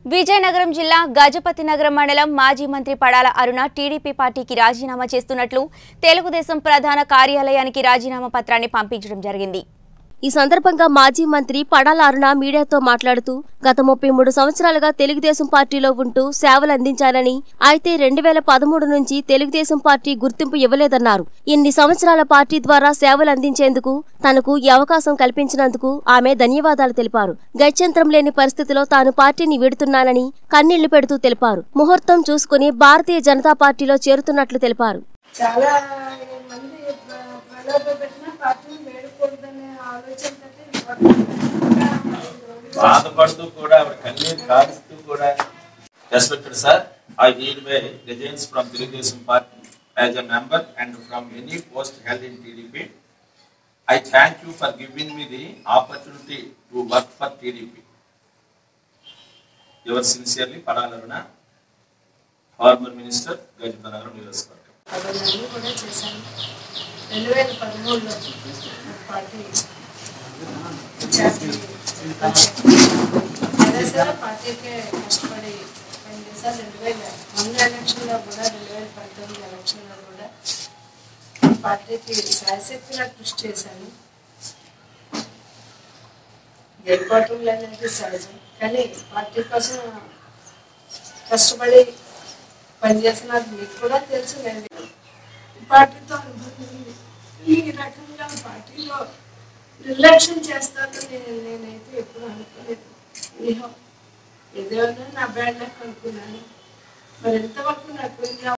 విజయనగరం జిల్లా గజపతి నగరం మండలం మాజీ మంత్రి పడాల అరుణ టీడీపీ పార్టీకి రాజీనామా చేస్తున్నట్లు తెలుగుదేశం ప్రధాన కార్యాలయానికి రాజీనామా పత్రాన్ని పంపించడం జరిగింది ఈ సందర్భంగా మాజీ మంత్రి పడాల అరుణ మీడియాతో మాట్లాడుతూ గత ముప్పై మూడు సంవత్సరాలుగా తెలుగుదేశం పార్టీలో ఉంటూ సేవలు అందించారని అయితే రెండు వేల పదమూడు నుంచి తెలుగుదేశం పార్టీ గుర్తింపు ఇవ్వలేదన్నారు ఇన్ని సంవత్సరాల పార్టీ ద్వారా సేవలు అందించేందుకు తనకు ఈ అవకాశం కల్పించినందుకు ఆమె ధన్యవాదాలు తెలిపారు గత్యంతరం లేని పరిస్థితిలో తాను పార్టీని వీడుతున్నానని కన్నీళ్లు పెడుతూ తెలిపారు ముహూర్తం చూసుకుని భారతీయ జనతా పార్టీలో చేరుతున్నట్లు తెలిపారు చాలా మంది ప్ర- ప్రలోభపెట్టిన పార్టీని వేడకూడదనే ఆలోచనతో బాధపడుతూ కూడా ఆవిడ కన్నీరు కారుస్తూ కూడా respected sir I heal my resigns from Telugudesam party as a member and from any post held in TDP I thank you for giving me the opportunity to work for TDP your sincerely Padala Aruna former minister Gajapanagaram నియోజకవర్గం అవన్నీ కూడా చేశాను రెండు వేల పదమూడులో party అదే sir పార్టీకే కష్టపడి పనిచేశారు రెండు వేల మొన్న ఎలక్షన్లో కూడా రెండు వేల పంతొమ్మిది ఎలక్షన్లో కూడా పార్టీకి శాశక్తిగా కృషి చేశాను గెలుపోవటం అనేది సహజం కానీ పార్టీ కోసం కష్టపడి పనిచేస్తున్నారు మీకు కూడా తెలుసు నేను పార్టీతో అనుబంధం ఉంది ఈ రకంగా పార్టీలో నిర్లక్ష్యం చేస్తానని నేను నేనైతే ఎప్పుడు అనుకోలేదు ఏదో ఏదేమన్నా నా బ్యాడ్ లక్ అనుకున్నాను మరి ఎంతవరకు నాకు ఇంకా